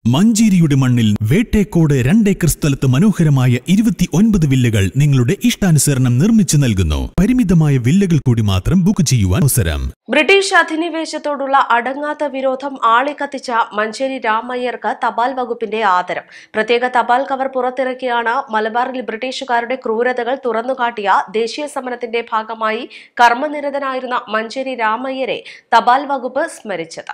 മഞ്ചേരിയുടെ മണ്ണിൽ വേട്ടേക്കോട് രണ്ടേക്കർ സ്ഥലത്ത് മനോഹരമായ ഇരുപത്തി ഒൻപത് വില്ലകൾ നിങ്ങളുടെ ഇഷ്ടാനുസരണം നിർമ്മിച്ചു നൽകുന്നു പരിമിതമായ വില്ലകൾ കൂടി മാത്രം ബുക്ക് ചെയ്യുവാൻ അവസരം ബ്രിട്ടീഷ് അധിനിവേശത്തോടുള്ള അടങ്ങാത്ത വിരോധം ആളിക്കത്തിച്ച മഞ്ചേരി രാമയ്യർക്ക് തപാൽ വകുപ്പിന്റെ ആദരം പ്രത്യേക തപാൽ കവർ പുറത്തിറക്കിയാണ് മലബാറിൽ ബ്രിട്ടീഷുകാരുടെ ക്രൂരതകൾ തുറന്നുകാട്ടിയ ദേശീയ സമരത്തിന്റെ ഭാഗമായി കർമ്മനിരതനായിരുന്ന മഞ്ചേരി രാമയ്യരെ തപാൽ വകുപ്പ് സ്മരിച്ചത്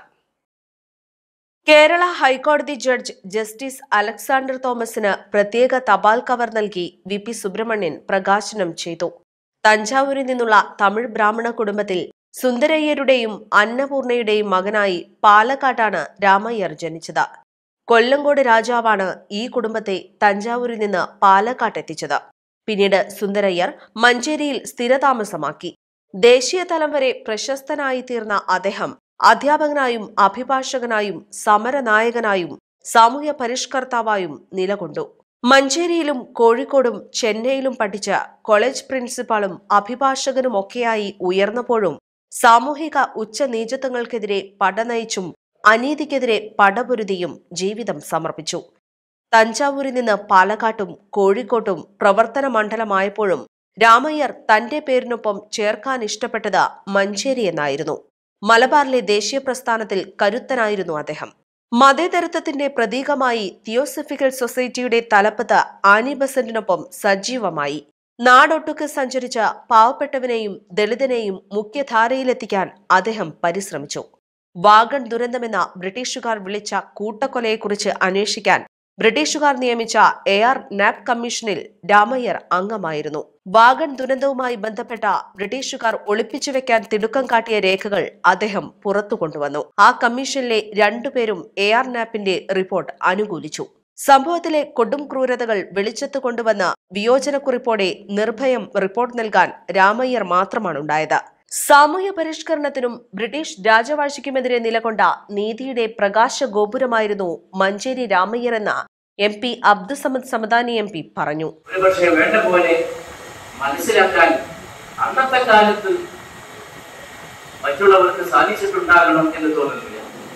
കേരള ഹൈക്കോടതി ജഡ്ജ് ജസ്റ്റിസ് അലക്സാണ്ടർ തോമസിന് പ്രത്യേക തപാൽ കവർ നൽകി വി പി സുബ്രഹ്മണ്യൻ പ്രകാശനം ചെയ്തു തഞ്ചാവൂരിൽ നിന്നുള്ള തമിഴ് ബ്രാഹ്മണ കുടുംബത്തിൽ സുന്ദരയ്യരുടെയും അന്നപൂർണയുടെയും മകനായി പാലക്കാട്ടാണ് രാമയ്യർ ജനിച്ചത് കൊല്ലങ്കോട് രാജാവാണ് ഈ കുടുംബത്തെ തഞ്ചാവൂരിൽ നിന്ന് പാലക്കാട്ടെത്തിച്ചത് പിന്നീട് സുന്ദരയ്യർ മഞ്ചേരിയിൽ സ്ഥിരതാമസമാക്കി ദേശീയ തലം വരെ പ്രശസ്തനായി തീർന്ന അദ്ദേഹം അധ്യാപകനായും അഭിഭാഷകനായും സമരനായകനായും സാമൂഹ്യ പരിഷ്കർത്താവായും നിലകൊണ്ടു മഞ്ചേരിയിലും കോഴിക്കോടും ചെന്നൈയിലും പഠിച്ച കോളേജ് പ്രിൻസിപ്പാളും അഭിഭാഷകനുമൊക്കെയായി ഉയർന്നപ്പോഴും സാമൂഹിക ഉച്ചനീചത്വങ്ങൾക്കെതിരെ പടനയിച്ചും അനീതിക്കെതിരെ പടപൊരുതിയും ജീവിതം സമർപ്പിച്ചു തഞ്ചാവൂരിൽ നിന്ന് പാലക്കാട്ടും കോഴിക്കോട്ടും പ്രവർത്തന മണ്ഡലമായപ്പോഴും രാമയ്യർ തന്റെ പേരിനൊപ്പം ചേർക്കാൻ ഇഷ്ടപ്പെട്ടത് മഞ്ചേരി എന്നായിരുന്നു മലബാറിലെ ദേശീയ പ്രസ്ഥാനത്തിൽ കരുത്തനായിരുന്നു അദ്ദേഹം മതേതരത്വത്തിന്റെ പ്രതീകമായി തിയോസഫിക്കൽ സൊസൈറ്റിയുടെ തലപ്പത്ത് ആനി ബസന്റിനൊപ്പം സജീവമായി നാടൊട്ടുക്ക് സഞ്ചരിച്ച പാവപ്പെട്ടവനെയും ദളിതനെയും മുഖ്യധാരയിലെത്തിക്കാൻ അദ്ദേഹം പരിശ്രമിച്ചു വാഗൺ ദുരന്തമെന്ന ബ്രിട്ടീഷുകാർ വിളിച്ച കൂട്ടക്കൊലയെക്കുറിച്ച് അന്വേഷിക്കാൻ ബ്രിട്ടീഷുകാർ നിയമിച്ച എ ആർ നാപ് കമ്മീഷനിൽ രാമയ്യർ അംഗമായിരുന്നു വാഗൺ ദുരന്തവുമായി ബന്ധപ്പെട്ട ബ്രിട്ടീഷുകാർ ഒളിപ്പിച്ചു വെക്കാൻ തിടുക്കം കാട്ടിയ രേഖകൾ അദ്ദേഹം പുറത്തു കൊണ്ടുവന്നു ആ കമ്മീഷനിലെ രണ്ടുപേരും എ ആർ നാപ്പിന്റെ റിപ്പോർട്ട് അനുകൂലിച്ചു സംഭവത്തിലെ കൊടും ക്രൂരതകൾ വെളിച്ചത്ത് കൊണ്ടുവന്ന വിയോജനക്കുറിപ്പോടെ നിർഭയം റിപ്പോർട്ട് നൽകാൻ രാമയ്യർ മാത്രമാണുണ്ടായത് സാമൂഹ്യ പരിഷ്കരണത്തിനും ബ്രിട്ടീഷ് രാജവാഴ്ചയ്ക്കുമെതിരെ നിലകൊണ്ട നീതിയുടെ പ്രകാശ ഗോപുരമായിരുന്നു മഞ്ചേരി രാമയ്യർ എന്ന M P Abdussamad Samadani M P പറഞ്ഞു ഒരുപക്ഷെ വേണ്ട പോലെ മനസ്സിലാക്കാൻ അന്നത്തെ കാലത്ത് മറ്റുള്ളവർക്ക് സാധിച്ചിട്ടുണ്ടാകണം എന്ന് തോന്നുന്നില്ല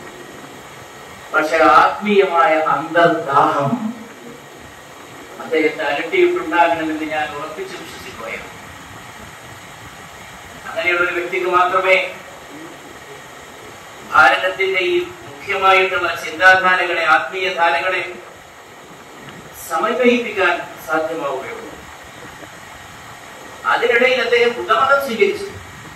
പക്ഷെ ആത്മീയമായ അന്തർദാഹം അദ്ദേഹത്തെ അലട്ടിയിട്ടുണ്ടാകണമെന്ന് ഞാൻ ഉറപ്പിച്ച് വിശ്വസിക്കുകയാണ് അങ്ങനെയുള്ള ഒരു വ്യക്തിക്ക് മാത്രമേ ഭാരതത്തിന്റെ ഈ മുഖ്യമായിട്ടുള്ള ചിന്താധാരകളെ ആത്മീയ ധാരകളെ സമന്വയിപ്പിക്കാൻ സാധ്യമാവുകയുള്ളൂ അതിനിടയിൽ അദ്ദേഹം ബുദ്ധമതം സ്വീകരിച്ചു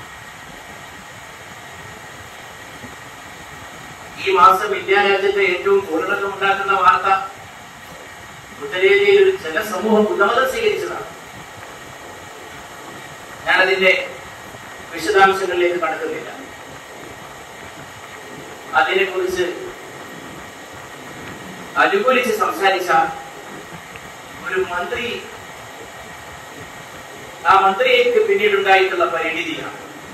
ഈ മാസം ഇന്ത്യ രാജ്യത്തെ ഏറ്റവും കോളിളക്കമുണ്ടാക്കുന്ന വാർത്ത ഉത്തരേന്ത്യയിൽ ഒരു ജനസമൂഹം ബുദ്ധമതം സ്വീകരിച്ചതാണ് ഞാനതിന്റെ വിശദാംശങ്ങളിലേക്ക് കടക്കുന്നില്ല അതിനെക്കുറിച്ച് അനുകൂലിച്ച് സംസാരിച്ച ഒരു മന്ത്രി ആ മന്ത്രിക്ക് പിന്നീടുണ്ടായിട്ടുള്ള പരിണിതിയാണ്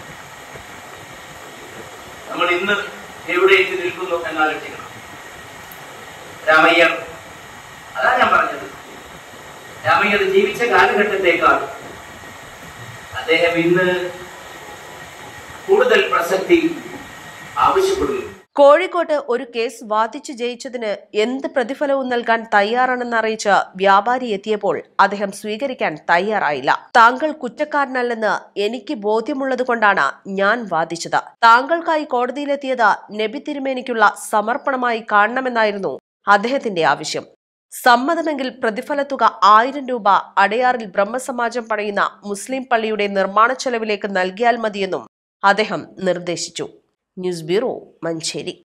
നമ്മൾ ഇന്ന് എവിടെ എത്തി നിൽക്കുന്നു എന്നാലോചിക്കണം രാമയ്യർ അതാ ഞാൻ പറഞ്ഞത് രാമയ്യർ ജീവിച്ച കാലഘട്ടത്തേക്കാൾ അദ്ദേഹം ഇന്ന് കൂടുതൽ പ്രസക്തി ആവശ്യപ്പെടുന്നു കോഴിക്കോട്ട് ഒരു കേസ് വാദിച്ചു ജയിച്ചതിന് എന്ത് പ്രതിഫലവും നൽകാൻ തയ്യാറാണെന്ന് അറിയിച്ച് വ്യാപാരി എത്തിയപ്പോൾ അദ്ദേഹം സ്വീകരിക്കാൻ തയ്യാറായില്ല താങ്കൾ കുറ്റക്കാരനല്ലെന്ന് എനിക്ക് ബോധ്യമുള്ളതുകൊണ്ടാണ് ഞാൻ വാദിച്ചത് താങ്കൾക്കായി കോടതിയിലെത്തിയത് നബി തിരുമേനിക്കുള്ള സമർപ്പണമായി കാണണമെന്നായിരുന്നു അദ്ദേഹത്തിന്റെ ആവശ്യം സമ്മതമെങ്കിൽ പ്രതിഫലത്തുക ആയിരം രൂപ അടയാറിൽ ബ്രഹ്മസമാജം പണിയുന്ന മുസ്ലിം പള്ളിയുടെ നിർമ്മാണ ചെലവിലേക്ക് നൽകിയാൽ മതിയെന്നും അദ്ദേഹം നിർദ്ദേശിച്ചു ന്യൂസ് ബ്യൂറോ മഞ്ചേരി